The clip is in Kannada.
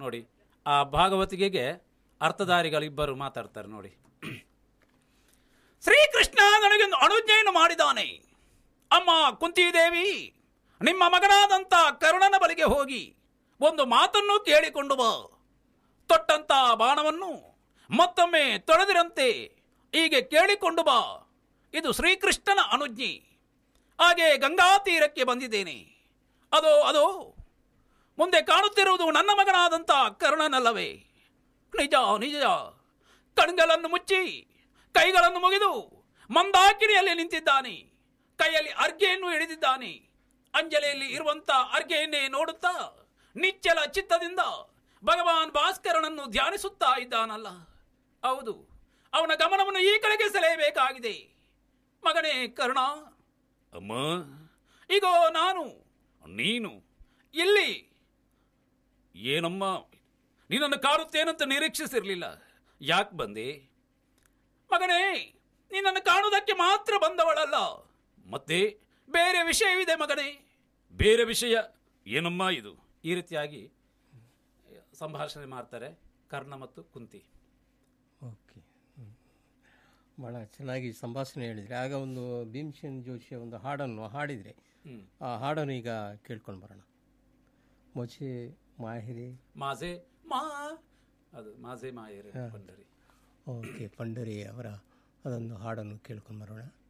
ನೋಡಿ ಆ ಭಾಗವತಿಗೆಗೆ ಅರ್ಥಧಾರಿಗಳಿಬ್ಬರು ಮಾತಾಡ್ತಾರೆ ನೋಡಿ ಶ್ರೀಕೃಷ್ಣ ನನಗೊಂದು ಅನುಜ್ಞೆಯನ್ನು ಮಾಡಿದ್ದಾನೆ ಅಮ್ಮ ಕುಂತಿದೇವಿ ನಿಮ್ಮ ಮಗನಾದಂಥ ಕರುಣನ ಬಳಿಗೆ ಹೋಗಿ ಒಂದು ಮಾತನ್ನು ಕೇಳಿಕೊಂಡು ಬಾ ತೊಟ್ಟಂತ ಬಾಣವನ್ನು ಮತ್ತೊಮ್ಮೆ ತೊಳೆದಿರಂತೆ ಹೀಗೆ ಕೇಳಿಕೊಂಡು ಬಾ ಇದು ಶ್ರೀಕೃಷ್ಣನ ಅನುಜ್ಞೆ ಹಾಗೆ ಗಂಗಾ ತೀರಕ್ಕೆ ಬಂದಿದ್ದೇನೆ ಅದೋ ಅದೋ ಮುಂದೆ ಕಾಣುತ್ತಿರುವುದು ನನ್ನ ಮಗನಾದಂಥ ಕರುಣನಲ್ಲವೇ ನಿಜ ನಿಜ ಕಣ್ಗಳನ್ನು ಮುಚ್ಚಿ ಕೈಗಳನ್ನು ಮುಗಿದು ಮಂದಾಕಿನಿಯಲ್ಲಿ ನಿಂತಿದ್ದಾನೆ ಕೈಯಲ್ಲಿ ಅರ್ಗೆಯನ್ನು ಹಿಡಿದಿದ್ದಾನೆ ಅಂಜಲಿಯಲ್ಲಿ ಇರುವಂತ ಅರ್ಗೆಯನ್ನೇ ನೋಡುತ್ತಾ ನಿಚ್ಚಲ ಚಿತ್ತದಿಂದ ಭಗವಾನ್ ಭಾಸ್ಕರನನ್ನು ಧ್ಯಾನಿಸುತ್ತಾ ಇದ್ದಾನಲ್ಲ ಹೌದು ಅವನ ಗಮನವನ್ನು ಈ ಕಡೆಗೆ ಸೆಳೆಯಬೇಕಾಗಿದೆ ಮಗನೇ ಕರುಣ ಅಮ್ಮ ಈಗೋ ನಾನು ನೀನು ಇಲ್ಲಿ ಏನಮ್ಮ ನಿನ್ನನ್ನು ಕಾಣುತ್ತೇನಂತ ನಿರೀಕ್ಷಿಸಿರಲಿಲ್ಲ ಯಾಕೆ ಬಂದೆ ಮಗನೇ ನಿನ್ನನ್ನು ಕಾಣುವುದಕ್ಕೆ ಮಾತ್ರ ಬಂದವಳಲ್ಲ ಮತ್ತೆ ಬೇರೆ ವಿಷಯವಿದೆ ಮಗನೇ ಬೇರೆ ವಿಷಯ ಏನಮ್ಮ ಇದು ಈ ರೀತಿಯಾಗಿ ಸಂಭಾಷಣೆ ಮಾಡ್ತಾರೆ ಕರ್ಣ ಮತ್ತು ಕುಂತಿ ಓಕೆ ಭಾಳ ಚೆನ್ನಾಗಿ ಸಂಭಾಷಣೆ ಹೇಳಿದರೆ ಆಗ ಒಂದು ಭೀಮಸೇನ್ ಜೋಶಿಯ ಒಂದು ಹಾಡನ್ನು ಹಾಡಿದರೆ ಹ್ಮ್. ಆ ಹಾಡನ್ನು ಈಗ ಕೇಳ್ಕೊಂಡು ಬರೋಣ ಮೊಚೆ ಮಾಹಿರಿ ಮಾಸೆ ಮಾ ಅದು ಮಾಸೆ ಮಾಯರೆ ಪಂಡರಿ ಓಕೆ ಪಂಡರಿ ಅವರ ಅದೊಂದು ಹಾಡನ್ನು ಕೇಳ್ಕೊಂಡು ಬರೋಣ